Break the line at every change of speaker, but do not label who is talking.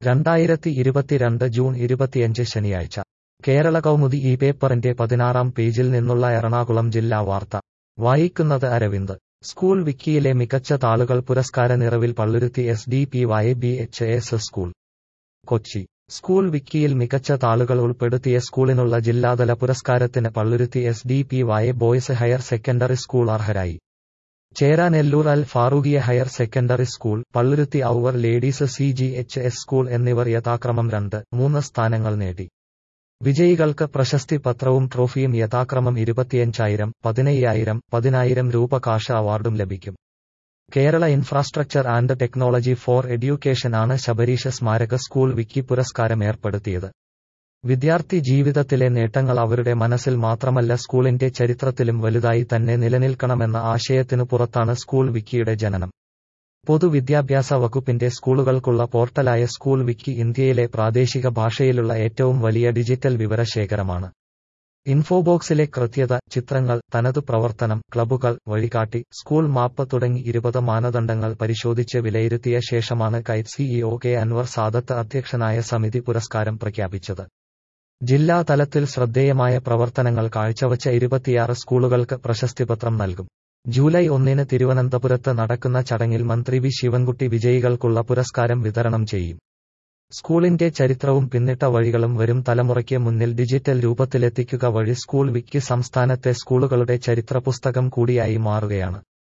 രണ്ടായിരത്തി ഇരുപത്തിരണ്ട് ജൂൺ ഇരുപത്തിയഞ്ച് ശനിയാഴ്ച കേരള കൗമുദി ഈ പേപ്പറിന്റെ പതിനാറാം പേജിൽ നിന്നുള്ള എറണാകുളം ജില്ലാ വാർത്ത വായിക്കുന്നത് അരവിന്ദ് സ്കൂൾ വിക്കിയിലെ മികച്ച താളുകൾ പുരസ്കാര നിറവിൽ Palluruthy S D P Y B H S school Kochi school വിക്കിയിൽ മികച്ച താളുകൾ ഉൾപ്പെടുത്തിയ സ്കൂളിനുള്ള ജില്ലാതല പുരസ്കാരത്തിന് Palluruthy S D P Y boys higher secondary school അർഹരായി Cheranalloor Al Farookhiya higher secondary school Palluruthy our lady's C G H S school എന്നിവർ യഥാക്രമം രണ്ട് മൂന്ന് സ്ഥാനങ്ങൾ നേടി വിജയികൾക്ക് പ്രശസ്തി പത്രവും ട്രോഫിയും യഥാക്രമം ഇരുപത്തിയഞ്ചായിരം പതിനയ്യായിരം പതിനായിരം രൂപ കാശ് അവാർഡും ലഭിക്കും Kerala infrastructure and technology for education ആണ് ശബരീഷ സ്മാരക സ്കൂൾ വിക്കി പുരസ്കാരം ഏർപ്പെടുത്തിയത് വിദ്യാർത്ഥി ജീവിതത്തിലെ നേട്ടങ്ങൾ അവരുടെ മനസ്സിൽ മാത്രമല്ല സ്കൂളിന്റെ ചരിത്രത്തിലും വലുതായി തന്നെ നിലനിൽക്കണമെന്ന ആശയത്തിനു പുറത്താണ് സ്കൂൾ വിക്കിയുടെ ജനനം പൊതുവിദ്യാഭ്യാസ വകുപ്പിന്റെ സ്കൂളുകൾക്കുള്ള പോർട്ടലായ സ്കൂൾ വിക്കി ഇന്ത്യയിലെ പ്രാദേശിക ഭാഷയിലുള്ള ഏറ്റവും വലിയ ഡിജിറ്റൽ വിവരശേഖരമാണ് ഇൻഫോബോക്സിലെ കൃത്യത ചിത്രങ്ങൾ തനതു പ്രവർത്തനം ക്ലബ്ബുകൾ വഴികാട്ടി സ്കൂൾ മാപ്പ് തുടങ്ങി ഇരുപത് മാനദണ്ഡങ്ങൾ പരിശോധിച്ച് വിലയിരുത്തിയ ശേഷമാണ് KITE CEO K Anvar Sadath അധ്യക്ഷനായ സമിതി പുരസ്കാരം പ്രഖ്യാപിച്ചത് ജില്ലാ തലത്തിൽ ശ്രദ്ധേയമായ പ്രവർത്തനങ്ങൾ കാഴ്ചവച്ച ഇരുപത്തിയാറ് സ്കൂളുകൾക്ക് പ്രശസ്തിപത്രം നൽകും ജൂലൈ ഒന്നിന് തിരുവനന്തപുരത്ത് നടക്കുന്ന ചടങ്ങിൽ മന്ത്രി വി ശിവൻകുട്ടി വിജയികൾക്കുള്ള പുരസ്കാരം വിതരണം ചെയ്യും സ്കൂളിന്റെ ചരിത്രവും പിന്നിട്ട വഴികളും വരും തലമുറയ്ക്ക് മുന്നിൽ ഡിജിറ്റൽ രൂപത്തിലെത്തിക്കുക വഴി സ്കൂൾ വിക്കി സംസ്ഥാനത്തെ സ്കൂളുകളുടെ ചരിത്ര പുസ്തകം കൂടിയായി മാറുകയാണ്